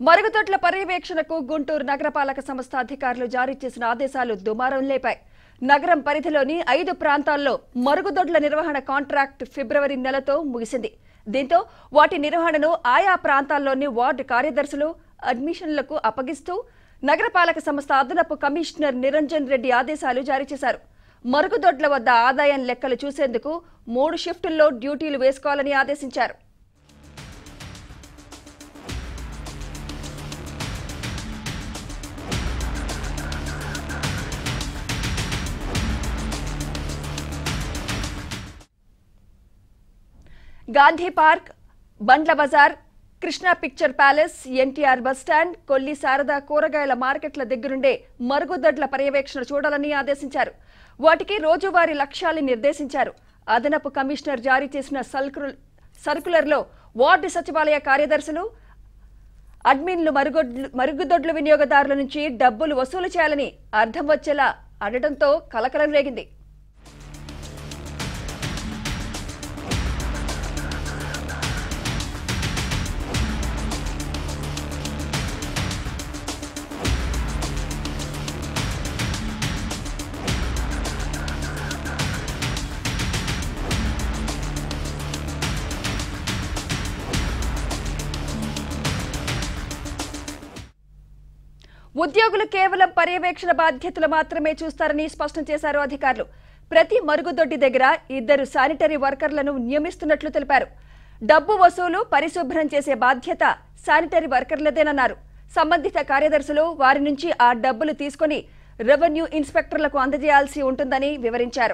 మరుగుదొడ్ల పర్యవేక్షణకు గుంటూరు నగరపాలక సంస్థ అధికారులు జారీ చేసిన ఆదేశాలు దుమారం లేపాయి నగరం పరిధిలోని ఐదు ప్రాంతాల్లో మరుగుదొడ్ల నిర్వహణ కాంట్రాక్ట్ ఫిబ్రవరి నెలతో ముగిసింది దీంతో వాటి నిర్వహణను ఆయా ప్రాంతాల్లోని వార్డు కార్యదర్శులు అడ్మిషన్లకు అప్పగిస్తూ నగరపాలక సంస్థ అదనపు కమిషనర్ నిరంజన్ రెడ్డి ఆదేశాలు జారీ చేశారు మరుగుదొడ్ల వద్ద ఆదాయం లెక్కలు చూసేందుకు మూడు షిఫ్టుల్లో డ్యూటీలు వేసుకోవాలని ఆదేశించారు Gandhi park Bandla Bazar Krishna picture palace NTR bus stand Kolli Sharada కూరగాయల మార్కెట్ల దగ్గరుండే మరుగుదొడ్ల పర్యవేక్షణ చూడాలని ఆదేశించారు వాటికి రోజువారీ లక్ష్యాలు నిర్దేశించారు అదనపు కమిషనర్ జారీ చేసిన సర్కులర్ సర్కులర్లో వార్డు సచివాలయ కార్యదర్శులు అడ్మిన్లు మరుగుదొడ్లు మరుగుదొడ్ల వినియోగదారుల నుంచి డబ్బులు వసూలు చేయాలని అర్థం వచ్చేలా అనడంతో కలకలం రేగింది ఉద్యోగులు కేవలం పర్యవేక్షణ బాధ్యతలు మాత్రమే చూస్తారని స్పష్టం చేశారు అధికారులు ప్రతి మరుగుదొడ్డి దగ్గర ఇద్దరు శానిటరీ వర్కర్లను నియమిస్తున్నట్లు తెలిపారు డబ్బు వసూలు పరిశుభ్రం చేసే బాధ్యత శానిటరీ వర్కర్లదేనన్నారు సంబంధిత కార్యదర్శులు వారి నుంచి ఆ డబ్బులు తీసుకొని రెవెన్యూ ఇన్స్పెక్టర్లకు అందజేయాల్సి ఉంటుందని వివరించారు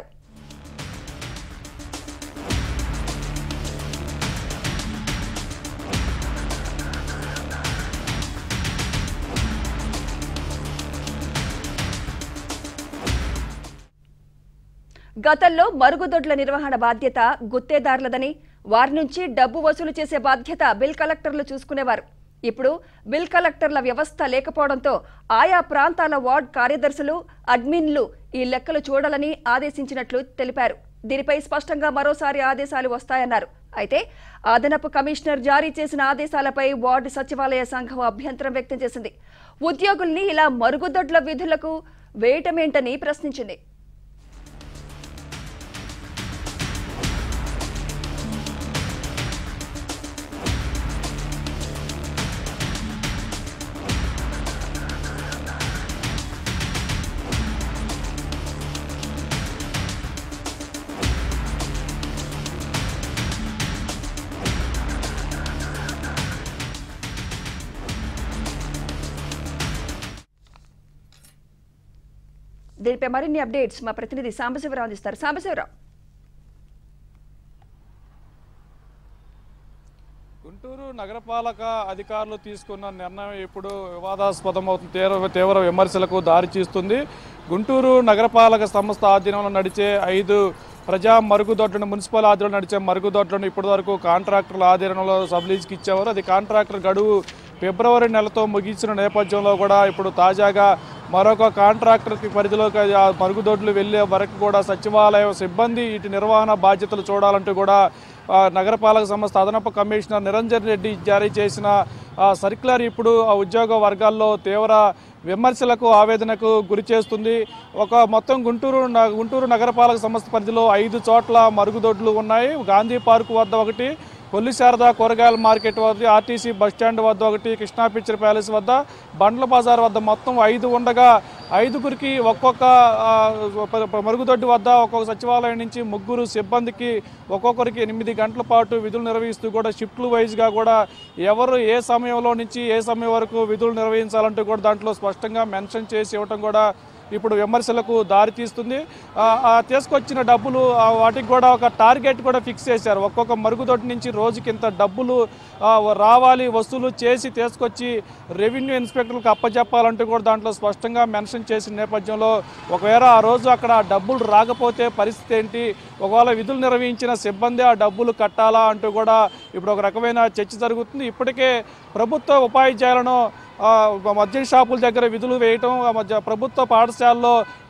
గతంలో మరుగుదొడ్ల నిర్వహణ బాధ్యత గుత్తేదారులదని వారి నుంచి డబ్బు వసూలు చేసే బాధ్యత బిల్ కలెక్టర్లు చూసుకునేవారు ఇప్పుడు బిల్ కలెక్టర్ల వ్యవస్థ లేకపోవడంతో ఆయా ప్రాంతాల వార్డ్ కార్యదర్శులు అడ్మిన్లు ఈ లెక్కలు చూడాలని ఆదేశించినట్లు తెలిపారు దీనిపై స్పష్టంగా మరోసారి ఆదేశాలు వస్తాయన్నారు అయితే అదనపు కమిషనర్ జారీ చేసిన ఆదేశాలపై వార్డు సచివాలయ సంఘం అభ్యంతరం వ్యక్తం చేసింది ఉద్యోగుల్ని ఇలా మరుగుదొడ్ల విధులకు వేయటమేంటని ప్రశ్నించింది దీనిపై మరిన్ని అప్డేట్స్ మా ప్రతినిధి సాంబశివరావు అందిస్తారు సాంబశివరావు గుంటూరు నగరపాలక అధికారులు తీసుకున్న నిర్ణయం ఇప్పుడు వివాదాస్పదమవుతుంది తీవ్ర తీవ్ర విమర్శలకు దారితీస్తుంది గుంటూరు నగరపాలక సంస్థ ఆధీనంలో నడిచే ఐదు ప్రజా మరుగుదొడ్లను మున్సిపల్ ఆధీనంలో నడిచే మరుగుదొడ్లను ఇప్పటివరకు కాంట్రాక్టర్ల ఆధీనంలో సబ్లీజ్కి ఇచ్చేవారు అది కాంట్రాక్టర్ గడువు ఫిబ్రవరి నెలతో ముగించిన నేపథ్యంలో కూడా ఇప్పుడు తాజాగా మరొక కాంట్రాక్టర్కి పరిధిలోకి ఆ మరుగుదొడ్లు వెళ్లే వరకు కూడా సచివాలయం సిబ్బంది ఇటు నిర్వహణ బాధ్యతలు చూడాలంటూ కూడా ఆ, నగరపాలక సంస్థ అదనపు కమిషనర్ నిరంజన్ రెడ్డి జారీ చేసిన ఆ, సర్క్యులర్ ఇప్పుడు ఆ ఉద్యోగ వర్గాల్లో తీవ్ర విమర్శలకు ఆవేదనకు గురి చేస్తుంది ఒక మొత్తం గుంటూరు న- గుంటూరు నగరపాలక సంస్థ పరిధిలో ఐదు చోట్ల మరుగుదొడ్లు ఉన్నాయి గాంధీ పార్క్ వద్ద ఒకటి కొల్లి శారద కూరగాయల మార్కెట్ వద్ద ఆర్టీసీ బస్ స్టాండ్ వద్ద ఒకటి కృష్ణా పిక్చర్ ప్యాలెస్ వద్ద బండ్ల బజార్ వద్ద మొత్తం ఐదు ఉండగా ఐదుగురికి ఒక్కొక్క ఆ, ప- ప- మరుగుదొడ్డి వద్ద ఒక్కొక్క సచివాలయం నుంచి ముగ్గురు సిబ్బందికి ఒక్కొక్కరికి ఎనిమిది గంటల పాటు విధులు నిర్వహిస్తూ కూడా షిఫ్ట్లు వైజ్గా కూడా ఎవరు ఏ సమయంలో నుంచి ఏ సమయం వరకు విధులు నిర్వహించాలంటూ కూడా దాంట్లో స్పష్టంగా మెన్షన్ చేసి ఇవ్వటం కూడా ఇప్పుడు విమర్శలకు దారితీస్తుంది ఆ, ఆ తీసుకొచ్చిన డబ్బులు ఆ, వాటికి కూడా ఒక టార్గెట్ కూడా ఫిక్స్ చేశారు ఒక్కొక్క మరుగుదొడ్డి నుంచి రోజుకి ఇంత డబ్బులు ఆ, రావాలి వసూలు చేసి తీసుకొచ్చి రెవెన్యూ ఇన్స్పెక్టర్లకు అప్పచెప్పాలంటూ కూడా దాంట్లో స్పష్టంగా మెన్షన్ చేసిన నేపథ్యంలో ఒకవేళ ఆ రోజు అక్కడ ఆ డబ్బులు రాకపోతే పరిస్థితి ఏంటి ఒకవేళ విధులు నిర్వహించిన సిబ్బంది ఆ డబ్బులు కట్టాలా అంటూ కూడా ఇప్పుడు ఒక రకమైన చర్చ జరుగుతుంది ఇప్పటికే ప్రభుత్వ ఉపాధ్యాయులను ఆ, మద్యం షాపుల దగ్గర విధులు వేయటం ఆ మధ్య ప్రభుత్వ పాఠశాలలో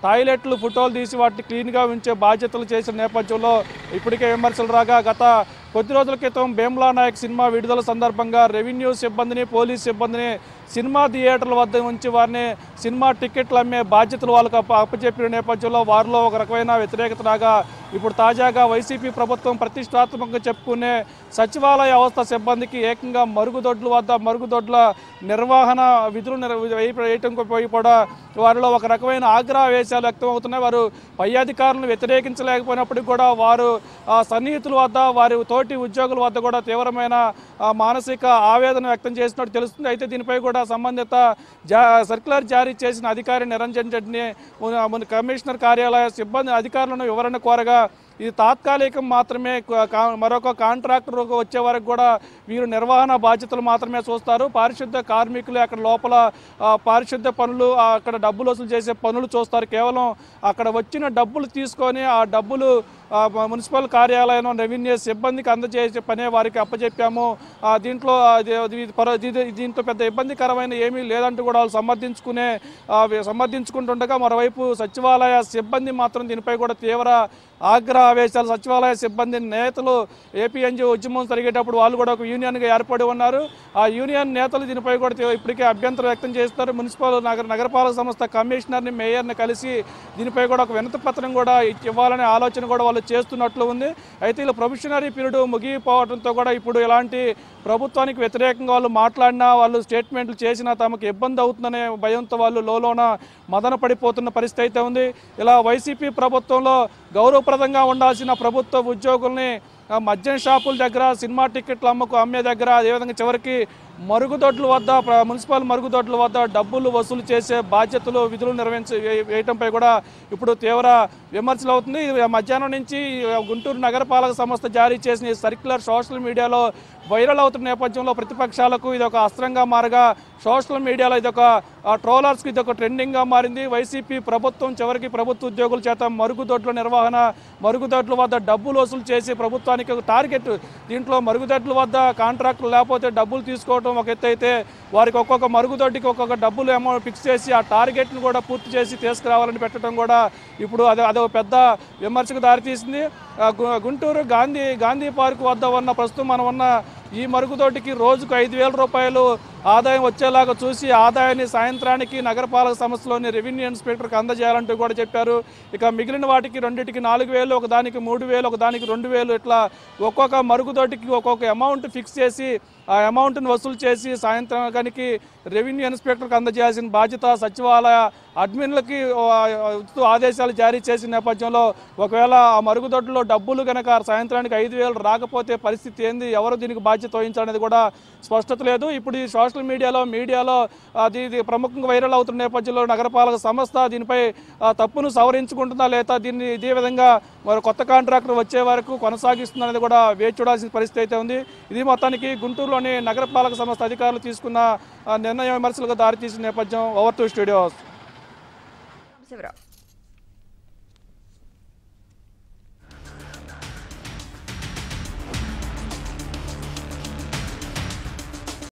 టాయిలెట్లు ఫోటోలు తీసి వాటిని క్లీన్గా ఉంచే బాధ్యతలు చేసిన నేపథ్యంలో ఇప్పటికే విమర్శలు రాగా గత కొద్ది రోజుల క్రితం భీమ్లా నాయక్ సినిమా విడుదల సందర్భంగా రెవెన్యూ సిబ్బందిని పోలీస్ సిబ్బందిని సినిమా థియేటర్ల వద్ద ఉంచి వారిని సినిమా టికెట్లు అమ్మే బాధ్యతలు వాళ్ళకు అప్ప అప్పచెప్పిన నేపథ్యంలో వారిలో ఒక రకమైన వ్యతిరేకత రాగా ఇప్పుడు తాజాగా వైసీపీ ప్రభుత్వం ప్రతిష్టాత్మకంగా చెప్పుకునే సచివాలయ వ్యవస్థ సిబ్బందికి ఏకంగా మరుగుదొడ్ల వద్ద మరుగుదొడ్ల నిర్వహణ విధులు నిర్వ వేయ- వేయటం పోయి కూడా వారిలో ఒక రకమైన ఆగ్రహవేశాలు వ్యక్తమవుతున్నాయి వారు పై అధికారులను వ్యతిరేకించలేకపోయినప్పటికీ కూడా వారు ఆ, సన్నిహితుల వద్ద వారి తోటి ఉద్యోగుల వద్ద కూడా తీవ్రమైన ఆ, మానసిక ఆవేదన వ్యక్తం చేసినట్టు తెలుస్తుంది అయితే దీనిపై కూడా సంబంధిత జా సర్క్యులర్ జారీ చేసిన అధికారి నిరంజన్ రెడ్డిని మున- మున కమిషనర్ కార్యాలయ సిబ్బంది అధికారులను వివరణ కోరగా ఇది తాత్కాలికం మాత్రమే కా- కా- మరొక కాంట్రాక్టర్ వచ్చే వరకు కూడా వీరు నిర్వహణ బాధ్యతలు మాత్రమే చూస్తారు పారిశుద్ధ కార్మికులు అక్కడ లోపల ఆ, పారిశుద్ధ పనులు ఆ, అక్కడ డబ్బులు వసూలు చేసే పనులు చూస్తారు కేవలం అక్కడ వచ్చిన డబ్బులు తీసుకొని ఆ డబ్బులు ఆ, మ- మున్సిపల్ కార్యాలయం రెవెన్యూ సిబ్బందికి అందజేసే పనే వారికి అప్పచెప్పాము ఆ, దీంట్లో అది- అది- ఇది పర- ఇది- దీంతో పెద్ద ఇబ్బందికరమైన ఏమీ లేదంటూ కూడా వాళ్ళు సమర్థించుకునే ఆ, వి- సమర్థించుకుంటుండగా మరోవైపు సచివాలయ సిబ్బంది మాత్రం దీనిపై కూడా తీవ్ర ఆగ్రహ ఆవేశాలు సచివాలయ సిబ్బంది నేతలు ఏపీఎన్జీ ఉద్యమం జరిగేటప్పుడు వాళ్ళు కూడా ఒక యూనియన్గా ఏర్పడి ఉన్నారు ఆ యూనియన్ నేతలు దీనిపై కూడా తీ- ఇప్పటికే అభ్యంతరం వ్యక్తం చేస్తారు మున్సిపల్ నగర నగరపాలక సంస్థ కమిషనర్ని మేయర్ని కలిసి దీనిపై కూడా ఒక వినతి పత్రం కూడా ఇచ్చి- ఇవ్వాలనే ఆలోచన కూడా వాళ్ళు చేస్తున్నట్లు ఉంది అయితే ఇలా ప్రొఫెషనరీ పీరియడ్ ముగిపోవడంతో కూడా ఇప్పుడు ఇలాంటి ప్రభుత్వానికి వ్యతిరేకంగా వాళ్ళు మాట్లాడినా వాళ్ళు స్టేట్మెంట్లు చేసినా తమకు ఇబ్బంది అవుతుందనే భయంతో వాళ్ళు లోలోన మదన పడిపోతున్న పరిస్థితి అయితే ఉంది ఇలా వైసీపీ ప్రభుత్వంలో గౌరవప్రదంగా ఉండాల్సిన ప్రభుత్వ ఉద్యోగుల్ని ఆ, మద్యం షాపుల దగ్గర సినిమా టికెట్లు అమ్మకు అమ్మే దగ్గర అదేవిధంగా చివరికి మరుగుదొడ్ల వద్ద ప్ర- మున్సిపల్ మరుగుదొడ్ల వద్ద డబ్బులు వసూలు చేసే బాధ్యతలు విధులు నిర్వహించ వే- వేయటంపై కూడా ఇప్పుడు తీవ్ర విమర్శలు అవుతుంది ఇది మధ్యాహ్నం నుంచి గుంటూరు నగరపాలక సంస్థ జారీ చేసిన ఈ సర్క్యులర్ సోషల్ మీడియాలో వైరల్ అవుతున్న నేపథ్యంలో ప్రతిపక్షాలకు ఇది ఒక అస్త్రంగా మారగా సోషల్ మీడియాలో ఇది ఒక ట్రోలర్స్కి ఇది ఒక ట్రెండింగ్గా మారింది వైసీపీ ప్రభుత్వం చివరికి ప్రభుత్వ ఉద్యోగుల చేత మరుగుదొడ్ల నిర్వహణ మరుగుదొడ్ల వద్ద డబ్బులు వసూలు చేసి ప్రభుత్వానికి ఒక టార్గెట్ దీంట్లో మరుగుదొడ్ల వద్ద కాంట్రాక్టులు లేకపోతే డబ్బులు తీసుకోవడం ఒక ఎత్తు అయితే వారికి ఒక్కొక్క మరుగుదొడ్డికి ఒక్కొక్క డబ్బులు అమౌంట్ ఫిక్స్ చేసి ఆ టార్గెట్ను కూడా పూర్తి చేసి తీసుకురావాలని పెట్టడం కూడా ఇప్పుడు అది అదొక పెద్ద విమర్శకు దారితీసింది ఆ, గు- గుంటూరు గాంధీ గాంధీ పార్క్ వద్ద ఉన్న ప్రస్తుతం మనం ఉన్న ఈ మరుగుదొడ్డికి రోజుకు ఐదు వేల రూపాయలు ఆదాయం వచ్చేలాగా చూసి ఆదాయాన్ని సాయంత్రానికి నగరపాలక సంస్థలోని రెవెన్యూ ఇన్స్పెక్టర్కి అందజేయాలంటూ కూడా చెప్పారు ఇక మిగిలిన వాటికి రెండింటికి నాలుగు వేలు ఒక దానికి మూడు వేలు ఒక దానికి రెండు వేలు ఇట్లా ఒక్కొక్క మరుగుదొడ్డికి ఒక్కొక్క అమౌంట్ ఫిక్స్ చేసి ఆ అమౌంట్ని వసూలు చేసి సాయంత్రానికి రెవెన్యూ ఇన్స్పెక్టర్కి అందజేయాల్సిన బాధ్యత సచివాలయ అడ్మిన్లకి ఆ, ఇస్తూ ఆదేశాలు జారీ చేసిన నేపథ్యంలో ఒకవేళ ఆ మరుగుదొడ్లో డబ్బులు కనుక సాయంత్రానికి ఐదు వేలు రాకపోతే పరిస్థితి ఏంది ఎవరు దీనికి బాధ్యత వహించాలనేది కూడా స్పష్టత లేదు ఇప్పుడు ఈ సోషల్ మీడియాలో మీడియాలో అది ఇది ప్రముఖంగా వైరల్ అవుతున్న నేపథ్యంలో నగరపాలక సంస్థ దీనిపై ఆ, తప్పును సవరించుకుంటుందా లేదా దీన్ని ఇదే విధంగా మరి కొత్త కాంట్రాక్టర్ వచ్చే వరకు కొనసాగిస్తుందనేది కూడా వేచి చూడాల్సిన పరిస్థితి అయితే ఉంది ఇది మొత్తానికి గుంటూరులోని నగరపాలక సంస్థ అధికారులు తీసుకున్న ఆ, నిర్ణయం విమర్శలకు దారితీసిన నేపథ్యం ఓవర్ టు స్టూడియోస్ శివరావు